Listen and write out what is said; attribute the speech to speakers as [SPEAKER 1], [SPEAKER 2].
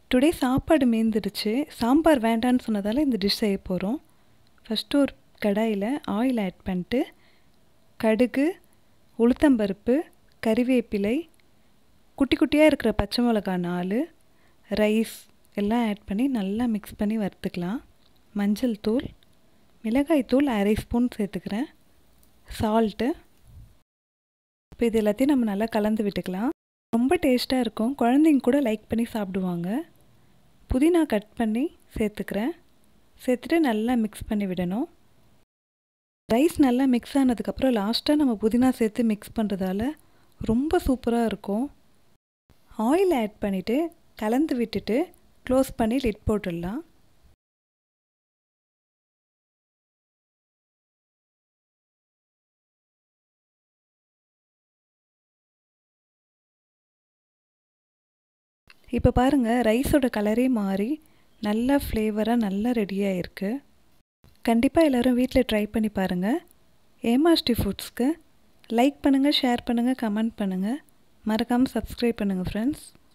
[SPEAKER 1] today சாப்பாடு மீந்துடுச்சு சாம்பார் வேண்டான்னு சொன்னதால் இந்த டிஷ் செய்ய போகிறோம் ஃபஸ்ட்டு ஒரு கடாயில் ஆயில் ஆட் பண்ணிட்டு கடுகு உளுத்தம்பருப்பு கறிவேப்பிலை குட்டி குட்டியாக இருக்கிற பச்சை மிளகா நாலு ரைஸ் எல்லாம் ஆட் பண்ணி நல்லா மிக்ஸ் பண்ணி வறுத்துக்கலாம் மஞ்சள் தூள் மிளகாய் தூள் அரை ஸ்பூன் சேர்த்துக்கிறேன் சால்ட்டு இப்போ இது எல்லாத்தையும் நம்ம நல்லா கலந்து விட்டுக்கலாம் ரொம்ப டேஸ்ட்டாக இருக்கும் குழந்தைங்க கூட லைக் பண்ணி சாப்பிடுவாங்க புதினா கட் பண்ணி சேர்த்துக்கிறேன் சேர்த்துட்டு நல்லா மிக்ஸ் பண்ணி விடணும் ரைஸ் நல்லா மிக்ஸ் ஆனதுக்கப்புறம் லாஸ்ட்டாக நம்ம புதினா சேர்த்து மிக்ஸ் பண்ணுறதால ரொம்ப சூப்பராக இருக்கும் ஆயில் ஆட் பண்ணிவிட்டு கலந்து விட்டுட்டு க்ளோஸ் பண்ணி லிட் போட்டுடலாம் இப்போ பாருங்கள் ரைஸோட கலரே மாறி நல்லா ஃப்ளேவராக நல்லா ரெடியாக இருக்குது கண்டிப்பாக எல்லோரும் வீட்டில் ட்ரை பண்ணி பாருங்கள் ஏமாஸ்டி ஃபுட்ஸ்க்கு லைக் பண்ணுங்கள் ஷேர் பண்ணுங்கள் கமெண்ட் பண்ணுங்கள் மறக்காமல் சப்ஸ்கிரைப் பண்ணுங்கள் ஃப்ரெண்ட்ஸ்